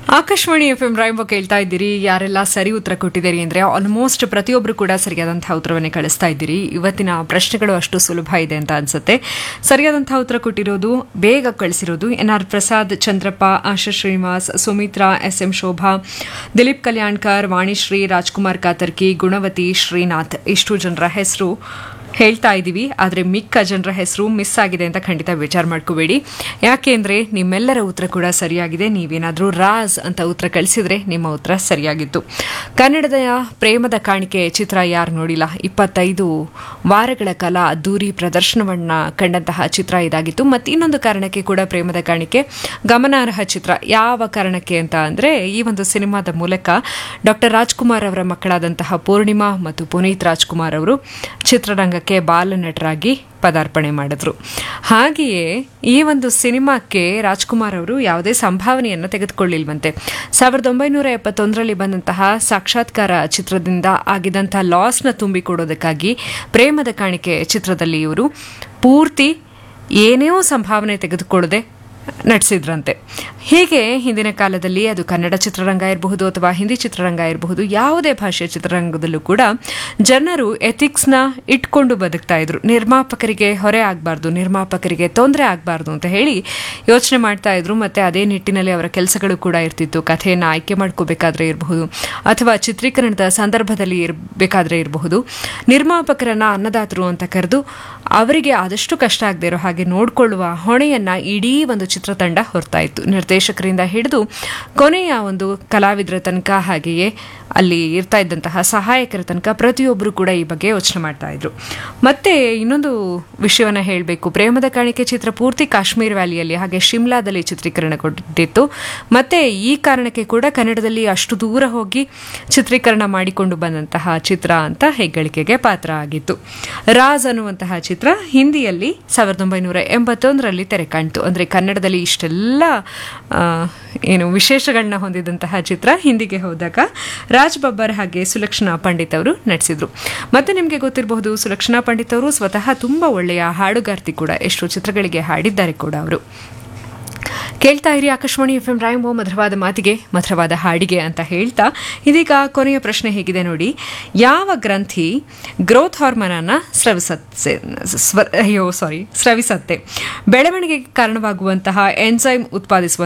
Akashvani F M ರಾಯಂಬ ಕೇಳ್ತಾ ಇದ್ದೀರಿ ಯಾರೆಲ್ಲ ಸರಿ ಉತ್ತರ ಕೊಟ್ಟಿದ್ದೀರಿ ಅಂದ್ರೆ ಆಲ್ಮೋಸ್ಟ್ ಪ್ರತಿಯೊಬ್ಬರು ಕೂಡ ಸರಿಯಾದಂತಹ ಉತ್ತರವನ್ನೇ ಕಳಿಸ್ತಾ ಇದ್ದೀರಿ ಇವತ್ತಿನ ಪ್ರಶ್ನೆಗಳು ಅಷ್ಟು ಸುಲಭ ಇದೆ ಅಂತ ಅನ್ಸುತ್ತೆ ಸರಿಯಾದಂತಹ ಉತ್ತರ ಕೊಟ್ಟಿರೋದು ಬೇಗ ಕಳಿಸಿರೋದು N R Prasad Chandrappa Asha Srinivas Sumitra S M Shobha Dileep Kalyankar Vanishree Rajkumar Katarki Gunavathi Srinath ಇಷ್ಟು ಜನರ ಹೆಸರು ಹೇಳ್ತಾ ಇದ್ದೀವಿ ಆದರೆ ಮಿಕ್ಕ ಜನರ ಹೆಸರು ಮಿಸ್ ಆಗಿದೆ ಅಂತ ಖಂಡಿತ ವಿಚಾರ ಮಾಡ್ಕೋಬೇಡಿ ಯಾಕೆಂದ್ರೆ ನಿಮ್ಮೆಲ್ಲರ ಉತ್ತರ ಕೂಡ ಸರಿಯಾಗಿದೆ ನೀವೇನಾದರೂ ರಾಜ್ ಅಂತ ಉತ್ತರ ಕಳಿಸಿದ್ರೆ ನಿಮ್ಮ ಉತ್ತರ ಸರಿಯಾಗಿತ್ತು ಕನ್ನಡದ ಪ್ರೇಮದ ಕಾಣಿಕೆ ಚಿತ್ರ ಯಾರು ನೋಡಿಲ್ಲ ಇಪ್ಪತ್ತೈದು ವಾರಗಳ ಕಾಲ ಅದ್ದೂರಿ ಪ್ರದರ್ಶನವನ್ನ ಕಂಡಂತಹ ಚಿತ್ರ ಇದಾಗಿತ್ತು ಮತ್ತು ಇನ್ನೊಂದು ಕಾರಣಕ್ಕೆ ಕೂಡ ಪ್ರೇಮದ ಕಾಣಿಕೆ ಗಮನಾರ್ಹ ಚಿತ್ರ ಯಾವ ಕಾರಣಕ್ಕೆ ಅಂತ ಅಂದರೆ ಈ ಒಂದು ಸಿನಿಮಾದ ಮೂಲಕ ಡಾಕ್ಟರ್ ರಾಜ್ಕುಮಾರ್ ಅವರ ಮಕ್ಕಳಾದಂತಹ ಪೂರ್ಣಿಮಾ ಮತ್ತು ಪುನೀತ್ ರಾಜ್ಕುಮಾರ್ ಅವರು ಚಿತ್ರರಂಗಕ್ಕೆ ಬಾಲನಟರಾಗಿ ಪದಾರ್ಪಣೆ ಮಾಡಿದ್ರು ಹಾಗೆಯೇ ಈ ಒಂದು ಸಿನಿಮಾಕ್ಕೆ ರಾಜ್ಕುಮಾರ್ ಅವರು ಯಾವುದೇ ಸಂಭಾವನೆಯನ್ನು ತೆಗೆದುಕೊಳ್ಳಿಲ್ವಂತೆ ಸಾವಿರದ ಒಂಬೈನೂರ ಎಪ್ಪತ್ತೊಂದರಲ್ಲಿ ಬಂದಂತಹ ಸಾಕ್ಷಾತ್ಕಾರ ಚಿತ್ರದಿಂದ ಆಗಿದಂತಹ ಲಾಸ್ನ ತುಂಬಿಕೊಡೋದಕ್ಕಾಗಿ ಪ್ರೇಮದ ಕಾಣಿಕೆ ಚಿತ್ರದಲ್ಲಿ ಇವರು ಪೂರ್ತಿ ಏನೇನೋ ಸಂಭಾವನೆ ತೆಗೆದುಕೊಳ್ಳದೆ ನಟಿಸಿದ್ರಂತೆ ಹೀಗೆ ಹಿಂದಿನ ಕಾಲದಲ್ಲಿ ಅದು ಕನ್ನಡ ಚಿತ್ರರಂಗ ಇರಬಹುದು ಅಥವಾ ಹಿಂದಿ ಚಿತ್ರರಂಗ ಇರಬಹುದು ಯಾವುದೇ ಭಾಷೆಯ ಚಿತ್ರರಂಗದಲ್ಲೂ ಕೂಡ ಜನರು ಎಥಿಕ್ಸ್ನ ಇಟ್ಕೊಂಡು ಬದುಕ್ತಾ ಇದ್ರು ನಿರ್ಮಾಪಕರಿಗೆ ಹೊರೆ ಆಗಬಾರ್ದು ನಿರ್ಮಾಪಕರಿಗೆ ತೊಂದರೆ ಆಗಬಾರ್ದು ಅಂತ ಹೇಳಿ ಯೋಚನೆ ಮಾಡ್ತಾ ಇದ್ರು ಮತ್ತೆ ಅದೇ ನಿಟ್ಟಿನಲ್ಲಿ ಅವರ ಕೆಲಸಗಳು ಕೂಡ ಇರ್ತಿತ್ತು ಕಥೆಯನ್ನು ಆಯ್ಕೆ ಮಾಡ್ಕೋಬೇಕಾದ್ರೆ ಇರಬಹುದು ಅಥವಾ ಚಿತ್ರೀಕರಣದ ಸಂದರ್ಭದಲ್ಲಿ ಇರಬೇಕಾದ್ರೆ ಇರಬಹುದು ನಿರ್ಮಾಪಕರನ್ನ ಅನ್ನದಾತರು ಅಂತ ಕರೆದು ಅವರಿಗೆ ಆದಷ್ಟು ಕಷ್ಟ ಆಗದೆ ಇರೋ ಹಾಗೆ ನೋಡಿಕೊಳ್ಳುವ ಹೊಣೆಯನ್ನ ಇಡೀ ಒಂದು ಚಿತ್ರತಂಡ ಹೊರ್ತಾ ಇತ್ತು ನಿರ್ದೇಶಕರಿಂದ ಹಿಡಿದು ಕೊನೆಯ ಒಂದು ಕಲಾವಿದರ ತನಕ ಹಾಗೆಯೇ ಅಲ್ಲಿ ಇರ್ತಾ ಇದ್ದಂತಹ ಸಹಾಯಕರ ತನಕ ಪ್ರತಿಯೊಬ್ಬರು ಕೂಡ ಈ ಬಗ್ಗೆ ಯೋಚನೆ ಮಾಡ್ತಾ ಇದ್ರು ಮತ್ತೆ ಇನ್ನೊಂದು ವಿಷಯವನ್ನ ಹೇಳಬೇಕು ಪ್ರೇಮದ ಕಾಣಿಕೆ ಚಿತ್ರ ಪೂರ್ತಿ ಕಾಶ್ಮೀರ್ ವ್ಯಾಲಿಯಲ್ಲಿ ಹಾಗೆ ಶಿಮ್ಲಾದಲ್ಲಿ ಚಿತ್ರೀಕರಣಗೊಂಡಿತ್ತು ಮತ್ತೆ ಈ ಕಾರಣಕ್ಕೆ ಕೂಡ ಕನ್ನಡದಲ್ಲಿ ಅಷ್ಟು ದೂರ ಹೋಗಿ ಚಿತ್ರೀಕರಣ ಮಾಡಿಕೊಂಡು ಬಂದಂತಹ ಚಿತ್ರ ಅಂತ ಹೆಗ್ಗಳಿಕೆಗೆ ಪಾತ್ರ ಆಗಿತ್ತು ರಾಜ್ ಅನ್ನುವಂತಹ ಚಿತ್ರ ಹಿಂದಿಯಲ್ಲಿ ಸಾವಿರದ ಒಂಬೈನೂರ ಎಂಬತ್ತೊಂದರಲ್ಲಿ ತೆರೆ ಕಾಣ್ತು ಅಂದರೆ ಕನ್ನಡದಲ್ಲಿ ಇಷ್ಟೆಲ್ಲ ಆ, ಏನು ವಿಶೇಷಗಳನ್ನ ಹೊಂದಿದಂತಹ ಚಿತ್ರ ಹಿಂದಿಗೆ ಹೋದಾಗ ರಾಜ್ ಬಬ್ಬರ್ ಹಾಗೆ ಸುಲಕ್ಷಣಾ ಪಂಡಿತ್ ಅವರು ನಟಿಸಿದ್ರು ಮತ್ತೆ ನಿಮಗೆ ಗೊತ್ತಿರಬಹುದು ಸುಲಕ್ಷಣಾ ಪಂಡಿತ್ ಅವರು ಸ್ವತಃ ತುಂಬಾ ಒಳ್ಳೆಯ ಹಾಡುಗಾರ್ತಿ ಕೂಡ ಎಷ್ಟು ಚಿತ್ರಗಳಿಗೆ ಹಾಡಿದ್ದಾರೆ ಕೂಡ ಅವರು ಕೇಳ್ತಾ ಇರಿ ಆಕಾಶವಾಣಿ ಎಫ್ ಎಂ ರಾಯಂಬೋ ಮಧುರವಾದ ಮಾತಿಗೆ ಮಧುರವಾದ ಹಾಡಿಗೆ ಅಂತ ಹೇಳ್ತಾ ಇದೀಗ ಕೊನೆಯ ಪ್ರಶ್ನೆ ಹೇಗಿದೆ ನೋಡಿ ಯಾವ ಗ್ರಂಥಿ ಗ್ರೋತ್ ಹಾರ್ಮೋನನ್ನ ಸ್ರವಿಸತ್ತೆ ಸ್ವ ಅಯ್ಯೋ ಸಾರಿ ಸ್ರವಿಸತ್ತೆ ಬೆಳವಣಿಗೆಗೆ ಕಾರಣವಾಗುವಂತಹ ಎನ್ಸೈಮ್ ಉತ್ಪಾದಿಸುವ